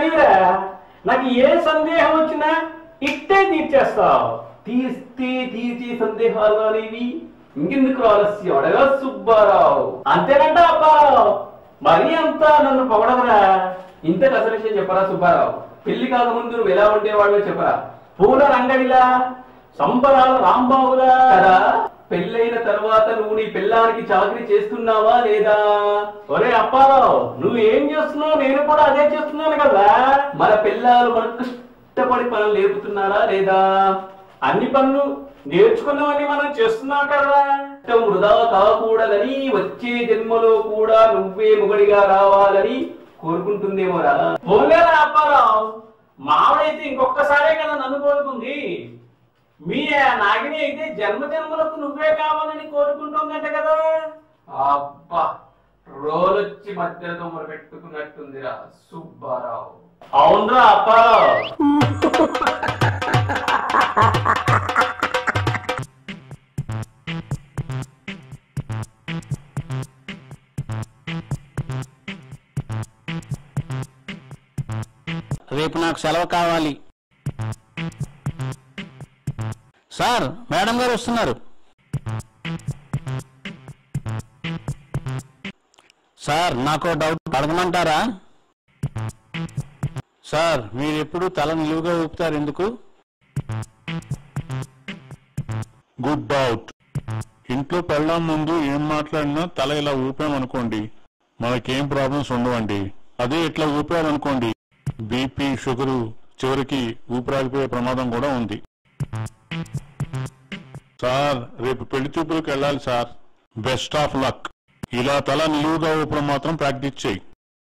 తెలియరా నాకు ఏ సందేహం వచ్చినా ఇట్టే తీర్చేస్తావు తీస్తే తీర్చే సందేహాలు అనేవి ఇంకెందుకు ఆలస్యం అడగా సుబ్బారావు అంతేనంట అబ్బారావు మరీ అంత నన్ను పొగడదురా ఇంతకు అసలు విషయం చెప్పరా సుబ్బారావు పెళ్లి కాకముందు నువ్వు ఎలా ఉండేవాడో చెప్పరా పూల రంగడిలా సంబరాల రాంబాబులా కదా పెళ్ళైన తర్వాత నువ్వు నీ పిల్లానికి చాకరీ చేస్తున్నావా లేదా ఒరే అప్పారావు నువ్వు ఏం చేస్తున్నావు నేను కూడా అదే చేస్తున్నాను కదా మన పిల్లలు మనకు కష్టపడి పనులు నేర్పుతున్నారా లేదా అన్ని పనులు నేర్చుకున్నవని మనం చేస్తున్నాం కదా కష్టం వృధా కాకూడదని వచ్చే జన్మలో కూడా నువ్వే మొగడిగా రావాలని కోరుకుంటుందేమోరా పోలేరా అప్పారావు మావడైతే ఇంకొకసారే కదా నన్ను కోరుకుంది మీ నాగిని అయితే జన్మ జన్మలకు నువ్వే కావాలని కోరుకుంటుందంట కదా అబ్బా రోలొచ్చి మధ్యలో మొరపెట్టుకున్నట్టుందిరా సుబ్బారావు అవునరా అప్పారావు రేపు నాకు సెలవు కావాలి సార్ మేడం గారు వస్తున్నారు సార్ నాకు డౌట్ అడగమంటారా సార్ మీరు ఎప్పుడు తల నిలువుగా ఊపుతారు ఎందుకు గుడ్ డౌట్ ఇంట్లో పెళ్ళాం ముందు ఏం మాట్లాడినా తల ఇలా ఊపామనుకోండి మనకేం ప్రాబ్లమ్స్ ఉండవండి అదే ఇట్లా ఊపామనుకోండి బీపీ షుగరు చివరికి ఊపిరాగిపోయే ప్రమాదం కూడా ఉంది సార్ రేపు పెళ్లి చూపులకు వెళ్ళాలి సార్ బెస్ట్ ఆఫ్ లక్ ఇలా తల నిలువుగా ఊపడం మాత్రం ప్రాక్టీస్ చేయి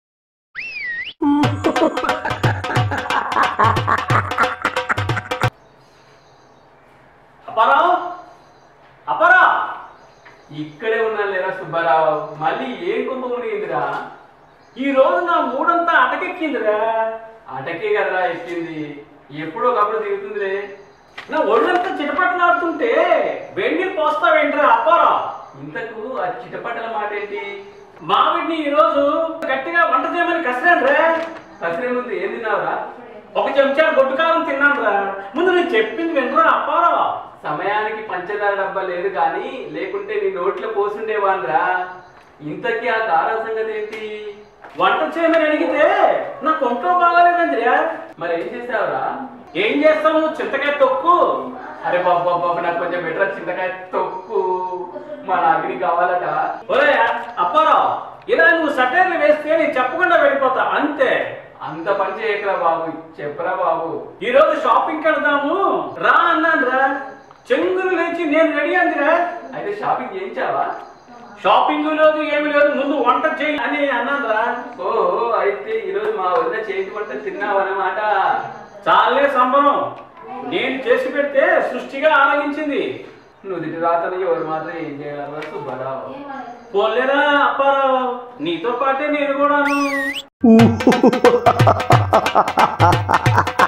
అప్పారావు అప్పారావు ఇక్కడే ఉన్నా లేరా సుబ్బారావు మళ్ళీ ఏం కుంభ మునిగిందిరా ఈ రోజు నా మూడంతా అటకెక్కిందిరా అటకే కదరా ఎక్కింది ఎప్పుడో ఒకప్పుడు దిగుతుందిలే నా ఒళ్ళంతా చిటపట్లాడుతుంటే వెండి పోస్తావేంట్రా అప్పారావు ఇంతకు ఆ చిటపటల మాట ఏంటి మావిడిని ఈ రోజు గట్టిగా వంట చేయమని కసిరానురా కసిరే ముందు ఏం తిన్నావురా ఒక చెంచా గొడ్డు కారం తిన్నానురా ముందు నేను చెప్పింది వినరా అప్పారావు సమయానికి పంచదార డబ్బా లేదు కానీ లేకుంటే నీ నోట్లో పోసుండేవాన్రా ఇంతకీ ఆ కారం సంగతి ఏంటి వంట చేయమని అడిగితే నా కొంట్లో బాగాలేదండిరా మరి ఏం చేసావురా ఏం చేస్తాము చింతకాయ తొక్కు అరే బాబు బాబు బాబు నాకు కొంచెం బెటర్ చింతకాయ తొక్కు మా నాగిని కావాలట ఒరే అప్పారావు ఇలా నువ్వు సటైర్లు వేస్తే నేను చెప్పకుండా వెళ్ళిపోతా అంతే అంత పని చేయకరా బాబు చెప్పరా బాబు ఈ రోజు షాపింగ్కి వెళ్దాము రా అన్నాను రా చెంగులు లేచి నేను రెడీ అందిరా అయితే షాపింగ్ చేయించావా షాపింగ్ లేదు ఏమి లేదు ముందు వంట చేయి అని అన్నాను రా ఓ అయితే ఈరోజు మా వదిన చేతి వంట తిన్నావన్నమాట చాలే సంబరం నేను చేసి పెడితే సృష్టిగా ఆరగించింది నువ్వు దిటి రాతని ఎవరు మాత్రం ఏం చేయగలరా సుబ్బారావు పోలేరా అప్పారావు నీతో పాటే నేను కూడాను